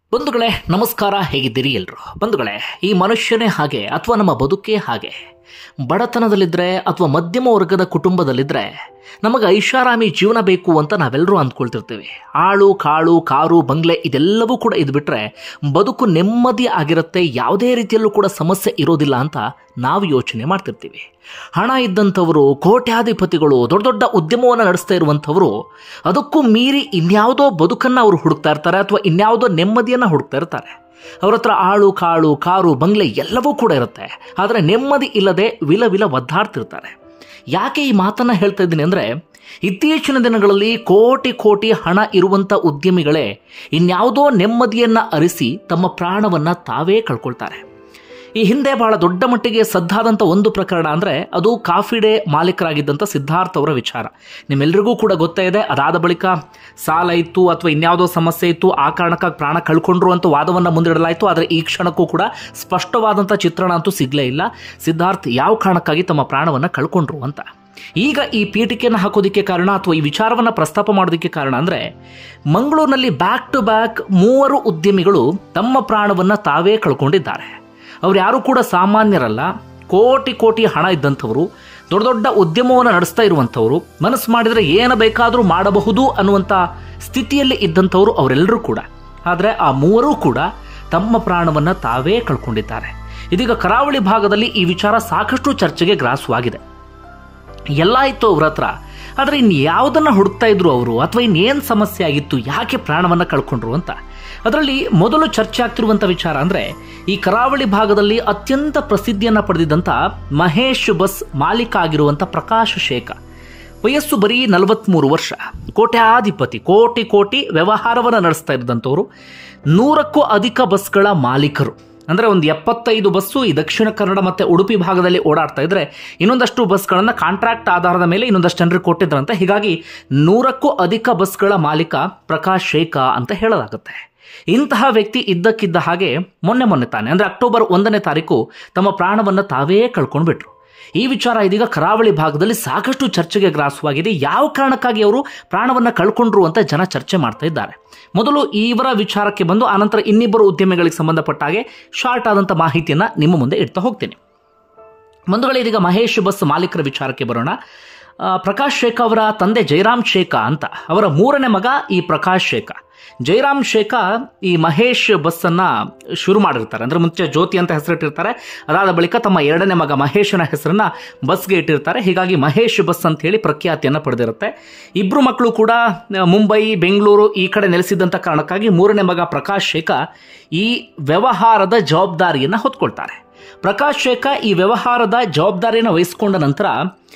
ಬಂಧುಗಳೇ ನಮಸ್ಕಾರ ಹೇಗಿದ್ದೀರಿ ಎಲ್ರು ಬಂಧುಗಳೇ ಈ ಮನುಷ್ಯನೇ ಹಾಗೆ ಅಥವಾ ನಮ್ಮ ಬದುಕೇ ಹಾಗೆ ಬಡತನದಲ್ಲಿದ್ದರೆ ಅಥವಾ ಮಧ್ಯಮ ವರ್ಗದ ಕುಟುಂಬದಲ್ಲಿದ್ದರೆ ನಮಗೆ ಐಷಾರಾಮಿ ಜೀವನ ಬೇಕು ಅಂತ ನಾವೆಲ್ಲರೂ ಅಂದ್ಕೊಳ್ತಿರ್ತೀವಿ ಆಳು ಕಾಳು ಕಾರು ಬಂಗ್ಲೆ ಇದೆಲ್ಲವೂ ಕೂಡ ಇದ್ಬಿಟ್ರೆ ಬದುಕು ನೆಮ್ಮದಿ ಆಗಿರುತ್ತೆ ಯಾವುದೇ ರೀತಿಯಲ್ಲೂ ಕೂಡ ಸಮಸ್ಯೆ ಇರೋದಿಲ್ಲ ಅಂತ ನಾವು ಯೋಚನೆ ಮಾಡ್ತಿರ್ತೀವಿ ಹಣ ಇದ್ದಂಥವರು ಕೋಟ್ಯಾಧಿಪತಿಗಳು ದೊಡ್ಡ ದೊಡ್ಡ ಉದ್ಯಮವನ್ನು ನಡೆಸ್ತಾ ಇರುವಂಥವರು ಅದಕ್ಕೂ ಮೀರಿ ಇನ್ಯಾವುದೋ ಬದುಕನ್ನು ಅವರು ಹುಡುಕ್ತಾ ಇರ್ತಾರೆ ಅಥವಾ ಇನ್ಯಾವುದೋ ನೆಮ್ಮದಿಯನ್ನು ಹುಡುಕ್ತಾ ಇರ್ತಾರೆ ಅವ್ರ ಹತ್ರ ಆಳು ಕಾಳು ಕಾರು ಬಂಗ್ಲೆ ಎಲ್ಲವೂ ಕೂಡ ಇರುತ್ತೆ ಆದರೆ ನೆಮ್ಮದಿ ಇಲ್ಲದೆ ವಿಲ ವಿಲ ಒದ್ದಾಡ್ತಿರ್ತಾರೆ ಯಾಕೆ ಈ ಮಾತನ್ನು ಹೇಳ್ತಾ ಇದ್ದೀನಿ ಅಂದರೆ ಇತ್ತೀಚಿನ ದಿನಗಳಲ್ಲಿ ಕೋಟಿ ಕೋಟಿ ಹಣ ಇರುವಂಥ ಉದ್ಯಮಿಗಳೇ ಇನ್ಯಾವುದೋ ನೆಮ್ಮದಿಯನ್ನು ಅರಿಸಿ ತಮ್ಮ ಪ್ರಾಣವನ್ನು ತಾವೇ ಕಳ್ಕೊಳ್ತಾರೆ ಈ ಹಿಂದೆ ಬಹಳ ದೊಡ್ಡ ಮಟ್ಟಿಗೆ ಸದ್ದಾದಂಥ ಒಂದು ಪ್ರಕರಣ ಅಂದರೆ ಅದು ಕಾಫಿ ಡೇ ಮಾಲೀಕರಾಗಿದ್ದಂಥ ಸಿದ್ಧಾರ್ಥ್ ಅವರ ವಿಚಾರ ನಿಮ್ಮೆಲ್ಲರಿಗೂ ಕೂಡ ಗೊತ್ತೇ ಇದೆ ಅದಾದ ಬಳಿಕ ಸಾಲ ಇತ್ತು ಅಥವಾ ಇನ್ಯಾವುದೋ ಸಮಸ್ಯೆ ಇತ್ತು ಆ ಕಾರಣಕ್ಕಾಗಿ ಪ್ರಾಣ ಕಳ್ಕೊಂಡ್ರು ಅಂತ ವಾದವನ್ನು ಮುಂದಿಡಲಾಯಿತು ಆದರೆ ಈ ಕ್ಷಣಕ್ಕೂ ಕೂಡ ಸ್ಪಷ್ಟವಾದಂಥ ಚಿತ್ರಣ ಅಂತೂ ಸಿಗಲೇ ಇಲ್ಲ ಸಿದ್ಧಾರ್ಥ್ ಯಾವ ಕಾರಣಕ್ಕಾಗಿ ತಮ್ಮ ಪ್ರಾಣವನ್ನು ಕಳ್ಕೊಂಡ್ರು ಅಂತ ಈಗ ಈ ಪೀಠಿಕೆಯನ್ನು ಹಾಕೋದಕ್ಕೆ ಕಾರಣ ಅಥವಾ ಈ ವಿಚಾರವನ್ನು ಪ್ರಸ್ತಾಪ ಮಾಡೋದಕ್ಕೆ ಕಾರಣ ಅಂದರೆ ಮಂಗಳೂರಿನಲ್ಲಿ ಬ್ಯಾಕ್ ಟು ಬ್ಯಾಕ್ ಮೂವರು ಉದ್ಯಮಿಗಳು ತಮ್ಮ ಪ್ರಾಣವನ್ನು ತಾವೇ ಕಳ್ಕೊಂಡಿದ್ದಾರೆ ಅವ್ರು ಯಾರು ಕೂಡ ಸಾಮಾನ್ಯರಲ್ಲ ಕೋಟಿ ಕೋಟಿ ಹಣ ಇದ್ದಂಥವರು ದೊಡ್ಡ ದೊಡ್ಡ ಉದ್ಯಮವನ್ನು ನಡೆಸ್ತಾ ಇರುವಂಥವ್ರು ಮನಸ್ಸು ಮಾಡಿದರೆ ಏನು ಬೇಕಾದರೂ ಮಾಡಬಹುದು ಅನ್ನುವಂಥ ಸ್ಥಿತಿಯಲ್ಲಿ ಇದ್ದಂಥವ್ರು ಅವರೆಲ್ಲರೂ ಕೂಡ ಆದರೆ ಆ ಮೂವರೂ ಕೂಡ ತಮ್ಮ ಪ್ರಾಣವನ್ನು ತಾವೇ ಕಳ್ಕೊಂಡಿದ್ದಾರೆ ಇದೀಗ ಕರಾವಳಿ ಭಾಗದಲ್ಲಿ ಈ ವಿಚಾರ ಸಾಕಷ್ಟು ಚರ್ಚೆಗೆ ಗ್ರಾಸವಾಗಿದೆ ಎಲ್ಲ ಇತ್ತು ಅವ್ರ ಹತ್ರ ಆದರೆ ಇನ್ನು ಯಾವುದನ್ನು ಹುಡುಕ್ತಾ ಇದ್ರು ಅವರು ಅಥವಾ ಇನ್ನೇನು ಸಮಸ್ಯೆ ಆಗಿತ್ತು ಯಾಕೆ ಪ್ರಾಣವನ್ನು ಕಳ್ಕೊಂಡ್ರು ಅಂತ ಅದರಲ್ಲಿ ಮೊದಲು ಚರ್ಚೆ ಆಗ್ತಿರುವಂಥ ವಿಚಾರ ಅಂದರೆ ಈ ಕರಾವಳಿ ಭಾಗದಲ್ಲಿ ಅತ್ಯಂತ ಪ್ರಸಿದ್ಧಿಯನ್ನು ಪಡೆದಿದ್ದಂಥ ಮಹೇಶ್ ಬಸ್ ಮಾಲೀಕ ಆಗಿರುವಂಥ ಪ್ರಕಾಶ್ ಶೇಖ ವಯಸ್ಸು ಬರೀ ನಲವತ್ತ್ಮೂರು ವರ್ಷ ಕೋಟ್ಯಾಧಿಪತಿ ಕೋಟಿ ಕೋಟಿ ವ್ಯವಹಾರವನ್ನು ನಡೆಸ್ತಾ ಇದ್ದಂಥವ್ರು ನೂರಕ್ಕೂ ಅಧಿಕ ಬಸ್ಗಳ ಮಾಲೀಕರು ಅಂದರೆ ಒಂದು ಎಪ್ಪತ್ತೈದು ಬಸ್ಸು ಈ ದಕ್ಷಿಣ ಕನ್ನಡ ಮತ್ತು ಉಡುಪಿ ಭಾಗದಲ್ಲಿ ಓಡಾಡ್ತಾ ಇದ್ರೆ ಇನ್ನೊಂದಷ್ಟು ಬಸ್ಗಳನ್ನು ಕಾಂಟ್ರಾಕ್ಟ್ ಆಧಾರದ ಮೇಲೆ ಇನ್ನೊಂದಷ್ಟು ಜನರಿಗೆ ಕೊಟ್ಟಿದ್ರಂತೆ ಹೀಗಾಗಿ ನೂರಕ್ಕೂ ಅಧಿಕ ಬಸ್ಗಳ ಮಾಲೀಕ ಪ್ರಕಾಶ್ ಶೇಖ ಅಂತ ಹೇಳಲಾಗುತ್ತೆ ಇಂತಹ ವ್ಯಕ್ತಿ ಇದ್ದಕ್ಕಿದ್ದ ಹಾಗೆ ಮೊನ್ನೆ ಮೊನ್ನೆ ತಾನೆ ಅಂದರೆ ಅಕ್ಟೋಬರ್ ಒಂದನೇ ತಾರೀಕು ತಮ್ಮ ಪ್ರಾಣವನ್ನು ತಾವೇ ಕಳ್ಕೊಂಡ್ಬಿಟ್ರು ಈ ವಿಚಾರ ಇದೀಗ ಕರಾವಳಿ ಭಾಗದಲ್ಲಿ ಸಾಕಷ್ಟು ಚರ್ಚೆಗೆ ಗ್ರಾಸವಾಗಿದೆ ಯಾವ ಕಾರಣಕ್ಕಾಗಿ ಅವರು ಪ್ರಾಣವನ್ನು ಕಳ್ಕೊಂಡ್ರು ಅಂತ ಜನ ಚರ್ಚೆ ಮಾಡ್ತಾ ಇದ್ದಾರೆ ಮೊದಲು ಇವರ ವಿಚಾರಕ್ಕೆ ಬಂದು ಆನಂತರ ಇನ್ನಿಬ್ಬರು ಉದ್ಯಮಿಗಳಿಗೆ ಸಂಬಂಧಪಟ್ಟ ಹಾಗೆ ಶಾರ್ಟ್ ಆದಂಥ ಮಾಹಿತಿಯನ್ನು ನಿಮ್ಮ ಮುಂದೆ ಇಡ್ತಾ ಹೋಗ್ತೀನಿ ಬಂಧುಗಳೇ ಇದೀಗ ಮಹೇಶ್ ಬಸ್ ಮಾಲೀಕರ ವಿಚಾರಕ್ಕೆ ಬರೋಣ ಆ, ಪ್ರಕಾಶ್ ಶೇಖ ಅವರ ತಂದೆ ಜೈರಾಮ್ ಶೇಖ ಅಂತ ಅವರ ಮೂರನೇ ಮಗ ಈ ಪ್ರಕಾಶ್ ಶೇಖ ಜೈರಾಮ್ ಶೇಖ ಈ ಮಹೇಶ್ ಬಸ್ಸನ್ನು ಶುರು ಮಾಡಿರ್ತಾರೆ ಅಂದರೆ ಮುಂಚೆ ಜ್ಯೋತಿ ಅಂತ ಹೆಸರಿಟ್ಟಿರ್ತಾರೆ ಅದಾದ ಬಳಿಕ ತಮ್ಮ ಎರಡನೇ ಮಗ ಮಹೇಶನ ಹೆಸರನ್ನ ಬಸ್ಗೆ ಇಟ್ಟಿರ್ತಾರೆ ಹೀಗಾಗಿ ಮಹೇಶ್ ಬಸ್ ಅಂತ ಹೇಳಿ ಪ್ರಖ್ಯಾತಿಯನ್ನು ಪಡೆದಿರುತ್ತೆ ಇಬ್ಬರು ಮಕ್ಕಳು ಕೂಡ ಆ, ಮುಂಬೈ ಬೆಂಗಳೂರು ಈ ಕಡೆ ನೆಲೆಸಿದ್ದಂಥ ಕಾರಣಕ್ಕಾಗಿ ಮೂರನೇ ಮಗ ಪ್ರಕಾಶ್ ಶೇಖ ಈ ವ್ಯವಹಾರದ ಜವಾಬ್ದಾರಿಯನ್ನು ಹೊತ್ಕೊಳ್ತಾರೆ ಪ್ರಕಾಶ್ ಶೇಖ ಈ ವ್ಯವಹಾರದ ಜವಾಬ್ದಾರಿಯನ್ನು ವಹಿಸಿಕೊಂಡ ನಂತರ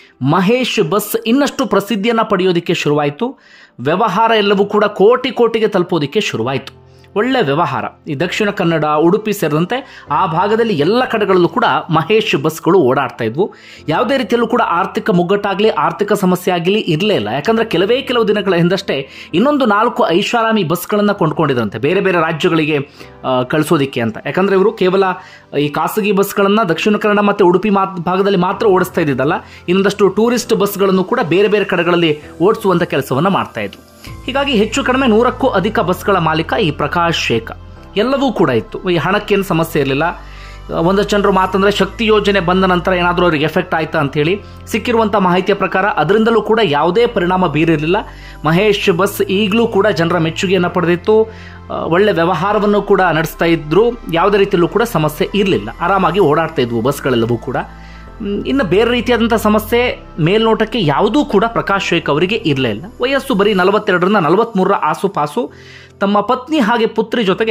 ಮಹೇಶ್ ಬಸ್ ಇನ್ನಷ್ಟು ಪ್ರಸಿದ್ಧಿಯನ್ನು ಪಡೆಯೋದಕ್ಕೆ ಶುರುವಾಯಿತು ವ್ಯವಹಾರ ಎಲ್ಲವೂ ಕೂಡ ಕೋಟಿ ಕೋಟಿಗೆ ತಲುಪೋದಕ್ಕೆ ಶುರುವಾಯಿತು ಒಳ್ಳೆ ವ್ಯವಹಾರ ಈ ದಕ್ಷಿಣ ಕನ್ನಡ ಉಡುಪಿ ಸೇರಿದಂತೆ ಆ ಭಾಗದಲ್ಲಿ ಎಲ್ಲ ಕಡೆಗಳಲ್ಲೂ ಕೂಡ ಮಹೇಶ್ ಬಸ್ಗಳು ಓಡಾಡ್ತಾ ಇದ್ವು ಯಾವುದೇ ರೀತಿಯಲ್ಲೂ ಕೂಡ ಆರ್ಥಿಕ ಮುಗ್ಗಟ್ಟಾಗಲಿ ಆರ್ಥಿಕ ಸಮಸ್ಯೆ ಆಗಲಿ ಇರಲೇ ಇಲ್ಲ ಯಾಕಂದರೆ ಕೆಲವೇ ಕೆಲವು ದಿನಗಳ ಹಿಂದಷ್ಟೇ ಇನ್ನೊಂದು ನಾಲ್ಕು ಐಷಾರಾಮಿ ಬಸ್ಗಳನ್ನು ಕೊಂಡ್ಕೊಂಡಿದ್ರಂತೆ ಬೇರೆ ಬೇರೆ ರಾಜ್ಯಗಳಿಗೆ ಆ, ಕಳಿಸೋದಿಕ್ಕೆ ಅಂತ ಯಾಕಂದರೆ ಇವರು ಕೇವಲ ಈ ಖಾಸಗಿ ಬಸ್ಗಳನ್ನು ದಕ್ಷಿಣ ಕನ್ನಡ ಮತ್ತು ಉಡುಪಿ ಮಾತ್ ಭಾಗದಲ್ಲಿ ಮಾತ್ರ ಓಡಿಸ್ತಾ ಇದ್ದಿದ್ದಲ್ಲ ಇನ್ನೊಂದಷ್ಟು ಟೂರಿಸ್ಟ್ ಬಸ್ಗಳನ್ನು ಕೂಡ ಬೇರೆ ಬೇರೆ ಕಡೆಗಳಲ್ಲಿ ಓಡಿಸುವಂಥ ಕೆಲಸವನ್ನು ಮಾಡ್ತಾ ಇದ್ರು ಹೀಗಾಗಿ ಹೆಚ್ಚು ಕಡಿಮೆ ನೂರಕ್ಕೂ ಅಧಿಕ ಬಸ್ಗಳ ಮಾಲೀಕ ಈ ಪ್ರಕಾಶ್ ಶೇಖ ಎಲ್ಲವೂ ಕೂಡ ಇತ್ತು ಈ ಹಣಕ್ಕೇನು ಸಮಸ್ಯೆ ಇರಲಿಲ್ಲ ಒಂದಷ್ಟು ಜನರು ಮಾತಂದ್ರೆ ಶಕ್ತಿ ಯೋಜನೆ ಬಂದ ನಂತರ ಏನಾದರೂ ಅವ್ರಿಗೆ ಎಫೆಕ್ಟ್ ಆಯ್ತಾ ಅಂತೇಳಿ ಸಿಕ್ಕಿರುವಂಥ ಮಾಹಿತಿಯ ಪ್ರಕಾರ ಅದರಿಂದಲೂ ಕೂಡ ಯಾವುದೇ ಪರಿಣಾಮ ಬೀರಿರಲಿಲ್ಲ ಮಹೇಶ್ ಬಸ್ ಈಗಲೂ ಕೂಡ ಜನರ ಮೆಚ್ಚುಗೆಯನ್ನು ಪಡೆದಿತ್ತು ಆ, ಒಳ್ಳೆ ವ್ಯವಹಾರವನ್ನು ಕೂಡ ನಡೆಸ್ತಾ ಇದ್ರು ಯಾವುದೇ ರೀತಿಯಲ್ಲೂ ಕೂಡ ಸಮಸ್ಯೆ ಇರಲಿಲ್ಲ ಆರಾಮಾಗಿ ಓಡಾಡ್ತಾ ಇದ್ವು ಬಸ್ಗಳೆಲ್ಲವೂ ಕೂಡ ಮ್, ಇನ್ನು ಬೇರೆ ರೀತಿಯಾದಂಥ ಸಮಸ್ಯೆ ಮೇಲ್ನೋಟಕ್ಕೆ ಯಾವುದೂ ಕೂಡ ಪ್ರಕಾಶ್ ಶೇಖ್ ಅವರಿಗೆ ಇರಲೇ ಇಲ್ಲ ವಯಸ್ಸು ಬರೀ ನಲವತ್ತೆರಡರಿಂದ ನಲವತ್ತ್ಮೂರರ ಆಸುಪಾಸು ತಮ್ಮ ಪತ್ನಿ ಹಾಗೆ ಪುತ್ರಿ ಜೊತೆಗೆ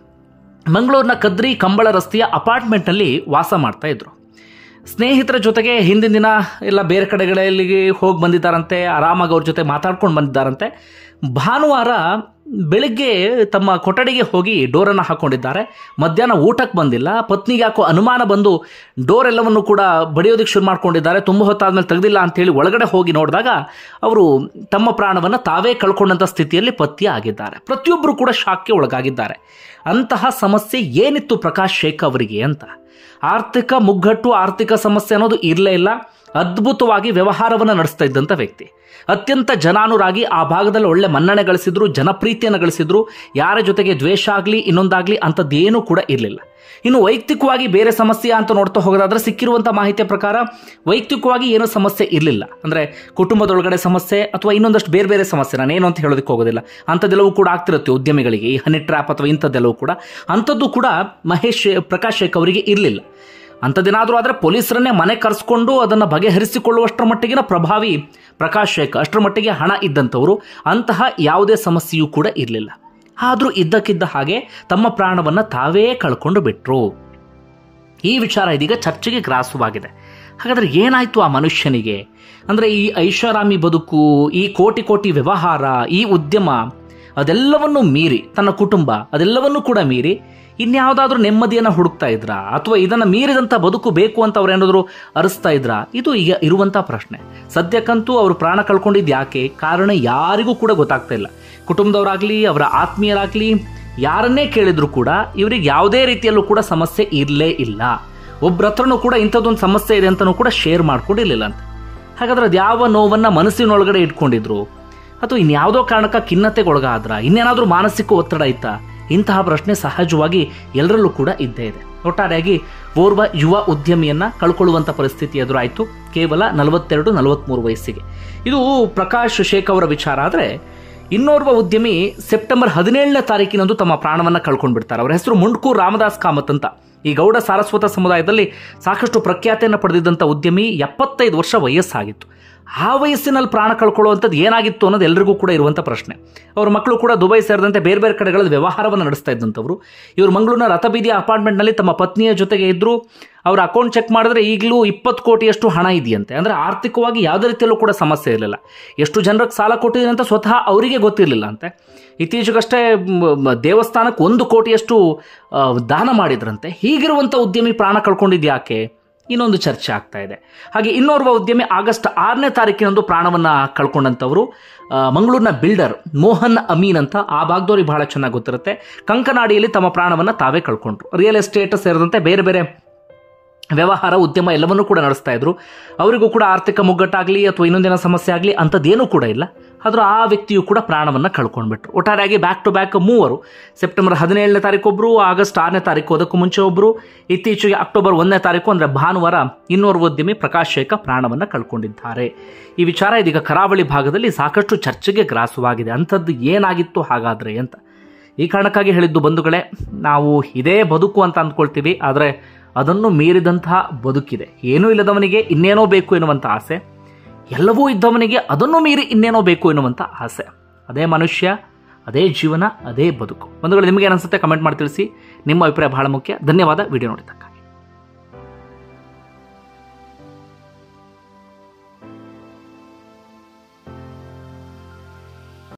ಮಂಗಳೂರಿನ ಕದ್ರಿ ಕಂಬಳ ರಸ್ತೆಯ ಅಪಾರ್ಟ್ಮೆಂಟ್ನಲ್ಲಿ ವಾಸ ಮಾಡ್ತಾ ಇದ್ರು ಸ್ನೇಹಿತರ ಜೊತೆಗೆ ಹಿಂದಿನ ದಿನ ಎಲ್ಲ ಬೇರೆ ಕಡೆಗಳಲ್ಲಿ ಹೋಗಿ ಬಂದಿದ್ದಾರಂತೆ ಆರಾಮಾಗಿ ಅವ್ರ ಜೊತೆ ಮಾತಾಡ್ಕೊಂಡು ಬಂದಿದ್ದಾರಂತೆ ಭಾನುವಾರ ಬೆಳಿಗ್ಗೆ ತಮ್ಮ ಕೊಠಡಿಗೆ ಹೋಗಿ ಡೋರನ್ನು ಹಾಕೊಂಡಿದ್ದಾರೆ ಮಧ್ಯಾಹ್ನ ಊಟಕ್ಕೆ ಬಂದಿಲ್ಲ ಪತ್ನಿಗೆ ಯಾಕೋ ಅನುಮಾನ ಬಂದು ಡೋರ್ ಎಲ್ಲವನ್ನು ಕೂಡ ಬಡಿಯೋದಕ್ಕೆ ಶುರು ಮಾಡ್ಕೊಂಡಿದ್ದಾರೆ ತುಂಬ ಹೊತ್ತಾದ್ಮೇಲೆ ತೆಗೆದಿಲ್ಲ ಅಂತೇಳಿ ಒಳಗಡೆ ಹೋಗಿ ನೋಡಿದಾಗ ಅವರು ತಮ್ಮ ಪ್ರಾಣವನ್ನು ತಾವೇ ಕಳ್ಕೊಂಡಂಥ ಸ್ಥಿತಿಯಲ್ಲಿ ಪತ್ಯ ಆಗಿದ್ದಾರೆ ಪ್ರತಿಯೊಬ್ಬರು ಕೂಡ ಶಾಕ್ಗೆ ಒಳಗಾಗಿದ್ದಾರೆ ಅಂತಹ ಸಮಸ್ಯೆ ಏನಿತ್ತು ಪ್ರಕಾಶ್ ಶೇಖ್ ಅವರಿಗೆ ಅಂತ ಆರ್ಥಿಕ ಮುಗ್ಗಟ್ಟು ಆರ್ಥಿಕ ಸಮಸ್ಯೆ ಅನ್ನೋದು ಇರಲೇ ಇಲ್ಲ ಅದ್ಭುತವಾಗಿ ವ್ಯವಹಾರವನ್ನು ನಡೆಸ್ತಾ ಇದ್ದಂಥ ವ್ಯಕ್ತಿ ಅತ್ಯಂತ ಜನಾನುರಾಗಿ ಆ ಭಾಗದಲ್ಲಿ ಒಳ್ಳೆ ಮನ್ನಣೆ ಗಳಿಸಿದ್ರು ಜನಪ್ರೀತಿಯನ್ನು ಗಳಿಸಿದ್ರು ಯಾರ ಜೊತೆಗೆ ದ್ವೇಷ ಆಗಲಿ ಇನ್ನೊಂದಾಗಲಿ ಅಂಥದ್ದೇನೂ ಕೂಡ ಇರಲಿಲ್ಲ ಇನ್ನು ವೈಯಕ್ತಿಕವಾಗಿ ಬೇರೆ ಸಮಸ್ಯೆ ಅಂತ ನೋಡ್ತಾ ಹೋಗೋದಾದ್ರೆ ಸಿಕ್ಕಿರುವಂಥ ಮಾಹಿತಿಯ ಪ್ರಕಾರ ವೈಯಕ್ತಿಕವಾಗಿ ಏನೂ ಸಮಸ್ಯೆ ಇರಲಿಲ್ಲ ಅಂದರೆ ಕುಟುಂಬದೊಳಗಡೆ ಸಮಸ್ಯೆ ಅಥವಾ ಇನ್ನೊಂದಷ್ಟು ಬೇರೆ ಬೇರೆ ಸಮಸ್ಯೆ ನಾನೇನು ಅಂತ ಹೇಳೋದಕ್ಕೆ ಹೋಗೋದಿಲ್ಲ ಅಂಥದ್ದೆಲ್ಲವೂ ಕೂಡ ಆಗ್ತಿರುತ್ತೆ ಉದ್ಯಮಿಗಳಿಗೆ ಈ ಹನಿ ಟ್ರ್ಯಾಪ್ ಅಥವಾ ಇಂಥದ್ದೆಲ್ಲವೂ ಕೂಡ ಅಂಥದ್ದು ಕೂಡ ಮಹೇಶ್ ಪ್ರಕಾಶ್ ಶೇಖ್ ಅವರಿಗೆ ಇರಲಿಲ್ಲ ಅಂಥದ್ದೇನಾದರೂ ಆದರೆ ಪೊಲೀಸರನ್ನೇ ಮನೆ ಕರೆಸ್ಕೊಂಡು ಅದನ್ನು ಬಗೆಹರಿಸಿಕೊಳ್ಳುವಷ್ಟರ ಮಟ್ಟಿಗಿನ ಪ್ರಭಾವಿ ಪ್ರಕಾಶ್ ಶೇಖ್ ಅಷ್ಟರ ಮಟ್ಟಿಗೆ ಹಣ ಇದ್ದಂಥವರು ಅಂತಹ ಯಾವುದೇ ಸಮಸ್ಯೆಯೂ ಕೂಡ ಇರಲಿಲ್ಲ ಆದರೂ ಇದ್ದಕ್ಕಿದ್ದ ಹಾಗೆ ತಮ್ಮ ಪ್ರಾಣವನ್ನು ತಾವೇ ಕಳ್ಕೊಂಡು ಬಿಟ್ರು ಈ ವಿಚಾರ ಇದೀಗ ಚರ್ಚೆಗೆ ಗ್ರಾಸವಾಗಿದೆ ಹಾಗಾದ್ರೆ ಏನಾಯ್ತು ಆ ಮನುಷ್ಯನಿಗೆ ಅಂದರೆ ಈ ಐಷಾರಾಮಿ ಬದುಕು ಈ ಕೋಟಿ ಕೋಟಿ ವ್ಯವಹಾರ ಈ ಉದ್ಯಮ ಅದೆಲ್ಲವನ್ನೂ ಮೀರಿ ತನ್ನ ಕುಟುಂಬ ಅದೆಲ್ಲವನ್ನೂ ಕೂಡ ಮೀರಿ ಇನ್ಯಾವುದಾದ್ರೂ ನೆಮ್ಮದಿಯನ್ನು ಹುಡುಕ್ತಾ ಇದ್ರಾ ಅಥವಾ ಇದನ್ನು ಮೀರಿದಂಥ ಬದುಕು ಬೇಕು ಅಂತ ಅವ್ರು ಏನಾದರೂ ಅರಿಸ್ತಾ ಇದ್ರಾ ಇದು ಈಗ ಇರುವಂಥ ಪ್ರಶ್ನೆ ಸದ್ಯಕ್ಕಂತೂ ಅವರು ಪ್ರಾಣ ಕಳ್ಕೊಂಡಿದ್ದು ಯಾಕೆ ಕಾರಣ ಯಾರಿಗೂ ಕೂಡ ಗೊತ್ತಾಗ್ತಾ ಇಲ್ಲ ಕುಟುಂಬದವರಾಗಲಿ ಅವರ ಆತ್ಮೀಯರಾಗಲಿ ಯಾರನ್ನೇ ಕೇಳಿದ್ರು ಕೂಡ ಇವರಿಗೆ ಯಾವುದೇ ರೀತಿಯಲ್ಲೂ ಕೂಡ ಸಮಸ್ಯೆ ಇರಲೇ ಇಲ್ಲ ಒಬ್ಬರ ಹತ್ರನೂ ಕೂಡ ಇಂಥದ್ದೊಂದು ಸಮಸ್ಯೆ ಇದೆ ಅಂತಲೂ ಕೂಡ ಶೇರ್ ಮಾಡ್ಕೊಂಡಿರಲಿಲ್ಲ ಅಂತ ಹಾಗಾದ್ರೆ ಅದು ಯಾವ ನೋವನ್ನು ಮನಸ್ಸಿನೊಳಗಡೆ ಇಟ್ಕೊಂಡಿದ್ರು ಅಥವಾ ಇನ್ಯಾವುದೋ ಕಾರಣಕ್ಕೆ ಖಿನ್ನತೆಗೊಳಗಾದ್ರ ಇನ್ನೇನಾದರೂ ಮಾನಸಿಕ ಒತ್ತಡ ಇತ್ತಾ ಇಂತಹ ಪ್ರಶ್ನೆ ಸಹಜವಾಗಿ ಎಲ್ಲರಲ್ಲೂ ಕೂಡ ಇದ್ದೇ ಇದೆ ಒಟ್ಟಾರೆಯಾಗಿ ಓರ್ವ ಯುವ ಉದ್ಯಮಿಯನ್ನ ಕಳ್ಕೊಳ್ಳುವಂಥ ಪರಿಸ್ಥಿತಿ ಎದುರಾಯಿತು ಕೇವಲ ನಲವತ್ತೆರಡು ನಲವತ್ತ್ಮೂರು ವಯಸ್ಸಿಗೆ ಇದು ಪ್ರಕಾಶ್ ಶೇಖ್ ಅವರ ವಿಚಾರ ಆದರೆ ಇನ್ನೋರ್ವ ಉದ್ಯಮಿ ಸೆಪ್ಟೆಂಬರ್ ಹದಿನೇಳನೇ ತಾರೀಕಿನಂದು ತಮ್ಮ ಪ್ರಾಣವನ್ನು ಕಳ್ಕೊಂಡ್ಬಿಡ್ತಾರೆ ಅವರ ಹೆಸರು ಮುಂಡ್ಕೂರ್ ರಾಮದಾಸ್ ಕಾಮತ್ ಅಂತ ಈ ಗೌಡ ಸಾರಸ್ವತ ಸಮುದಾಯದಲ್ಲಿ ಸಾಕಷ್ಟು ಪ್ರಖ್ಯಾತಿಯನ್ನು ಪಡೆದಿದ್ದಂಥ ಉದ್ಯಮಿ ಎಪ್ಪತ್ತೈದು ವರ್ಷ ವಯಸ್ಸಾಗಿತ್ತು ಆ ವಯಸ್ಸಿನಲ್ಲಿ ಪ್ರಾಣ ಕಳ್ಕೊಳ್ಳುವಂಥದ್ದು ಏನಾಗಿತ್ತು ಅನ್ನೋದು ಎಲ್ರಿಗೂ ಕೂಡ ಇರುವಂಥ ಪ್ರಶ್ನೆ ಅವ್ರ ಮಕ್ಕಳು ಕೂಡ ದುಬೈ ಸೇರಿದಂತೆ ಬೇರೆ ಬೇರೆ ಕಡೆಗಳಲ್ಲಿ ವ್ಯವಹಾರವನ್ನು ನಡೆಸ್ತಾ ಇದ್ದಂಥವ್ರು ಇವರು ಮಂಗಳೂರಿನ ರಥಬೀದಿಯ ಅಪಾರ್ಟ್ಮೆಂಟ್ನಲ್ಲಿ ತಮ್ಮ ಪತ್ನಿಯ ಜೊತೆಗೆ ಇದ್ದರು ಅವ್ರ ಅಕೌಂಟ್ ಚೆಕ್ ಮಾಡಿದ್ರೆ ಈಗಲೂ ಇಪ್ಪತ್ತು ಕೋಟಿಯಷ್ಟು ಹಣ ಇದೆಯಂತೆ ಅಂದರೆ ಆರ್ಥಿಕವಾಗಿ ಯಾವುದೇ ರೀತಿಯಲ್ಲೂ ಕೂಡ ಸಮಸ್ಯೆ ಇರಲಿಲ್ಲ ಎಷ್ಟು ಜನರಿಗೆ ಸಾಲ ಕೊಟ್ಟಿದ್ದೀನಿ ಅಂತ ಸ್ವತಃ ಅವರಿಗೆ ಗೊತ್ತಿರಲಿಲ್ಲ ಅಂತೆ ಇತ್ತೀಚೆಗಷ್ಟೇ ಮ್, ಮ್, ದೇವಸ್ಥಾನಕ್ಕೆ ಒಂದು ಕೋಟಿಯಷ್ಟು ಆ, ದಾನ ಮಾಡಿದ್ರಂತೆ ಹೀಗಿರುವಂಥ ಉದ್ಯಮಿ ಪ್ರಾಣ ಕಳ್ಕೊಂಡಿದ್ದು ಯಾಕೆ ಇನ್ನೊಂದು ಚರ್ಚೆ ಆಗ್ತಾ ಇದೆ ಹಾಗೆ ಇನ್ನೋರ್ವ ಉದ್ಯಮಿ ಆಗಸ್ಟ್ ಆರನೇ ತಾರೀಕಿನಂದು ಪ್ರಾಣವನ್ನು ಕಳ್ಕೊಂಡಂಥವರು ಆ, ಮಂಗಳೂರಿನ ಬಿಲ್ಡರ್ ಮೋಹನ್ ಅಮೀನ್ ಅಂತ ಆ ಭಾಗದವ್ರಿಗೆ ಬಹಳ ಚೆನ್ನಾಗಿ ಗೊತ್ತಿರುತ್ತೆ ಕಂಕನಾಡಿಯಲ್ಲಿ ತಮ್ಮ ಪ್ರಾಣವನ್ನು ತಾವೇ ಕಳ್ಕೊಂಡ್ರು ರಿಯಲ್ ಎಸ್ಟೇಟ್ ಸೇರಿದಂತೆ ಬೇರೆ ಬೇರೆ ವ್ಯವಹಾರ ಉದ್ಯಮ ಎಲ್ಲವನ್ನೂ ಕೂಡ ನಡೆಸ್ತಾ ಇದ್ರು ಅವರಿಗೂ ಕೂಡ ಆರ್ಥಿಕ ಮುಗ್ಗಟ್ಟಾಗಲಿ ಅಥವಾ ಇನ್ನೊಂದಿನ ಸಮಸ್ಯೆ ಆಗಲಿ ಅಂಥದ್ದೇನೂ ಕೂಡ ಇಲ್ಲ ಆದರೂ ಆ ವ್ಯಕ್ತಿಯು ಕೂಡ ಪ್ರಾಣವನ್ನು ಕಳ್ಕೊಂಡ್ಬಿಟ್ರು ಒಟ್ಟಾರೆಯಾಗಿ ಬ್ಯಾಕ್ ಟು ಬ್ಯಾಕ್ ಮೂವರು ಸೆಪ್ಟೆಂಬರ್ ಹದಿನೇಳನೇ ತಾರೀಕು ಒಬ್ಬರು ಆಗಸ್ಟ್ ಆರನೇ ತಾರೀಕು ಅದಕ್ಕೂ ಮುಂಚೆ ಒಬ್ಬರು ಇತ್ತೀಚೆಗೆ ಅಕ್ಟೋಬರ್ ಒಂದನೇ ತಾರೀಕು ಅಂದರೆ ಭಾನುವಾರ ಇನ್ನೋರ್ವ ಉದ್ಯಮಿ ಪ್ರಕಾಶ್ ಶೇಖ ಪ್ರಾಣವನ್ನು ಕಳ್ಕೊಂಡಿದ್ದಾರೆ ಈ ವಿಚಾರ ಇದೀಗ ಕರಾವಳಿ ಭಾಗದಲ್ಲಿ ಸಾಕಷ್ಟು ಚರ್ಚೆಗೆ ಗ್ರಾಸವಾಗಿದೆ ಅಂಥದ್ದು ಏನಾಗಿತ್ತು ಹಾಗಾದರೆ ಅಂತ ಈ ಕಾರಣಕ್ಕಾಗಿ ಹೇಳಿದ್ದು ಬಂಧುಗಳೇ ನಾವು ಇದೇ ಬದುಕು ಅಂತ ಅಂದ್ಕೊಳ್ತೀವಿ ಆದರೆ ಅದನ್ನು ಮೀರಿದಂತಹ ಬದುಕಿದೆ ಏನೂ ಇಲ್ಲದವನಿಗೆ ಇನ್ನೇನೋ ಬೇಕು ಎನ್ನುವಂಥ ಆಸೆ ಎಲ್ಲವೂ ಇದ್ದವನಿಗೆ ಅದನ್ನು ಮೀರಿ ಇನ್ನೇನೋ ಬೇಕು ಎನ್ನುವಂಥ ಆಸೆ ಅದೇ ಮನುಷ್ಯ ಅದೇ ಜೀವನ ಅದೇ ಬದುಕು ಬಂಧುಗಳು ನಿಮಗೆ ಅನಿಸುತ್ತೆ ಕಮೆಂಟ್ ಮಾಡಿ ತಿಳಿಸಿ ನಿಮ್ಮ ಅಭಿಪ್ರಾಯ ಬಹಳ ಮುಖ್ಯ ಧನ್ಯವಾದ ವಿಡಿಯೋ ನೋಡಿದ್ದಕ್ಕೆ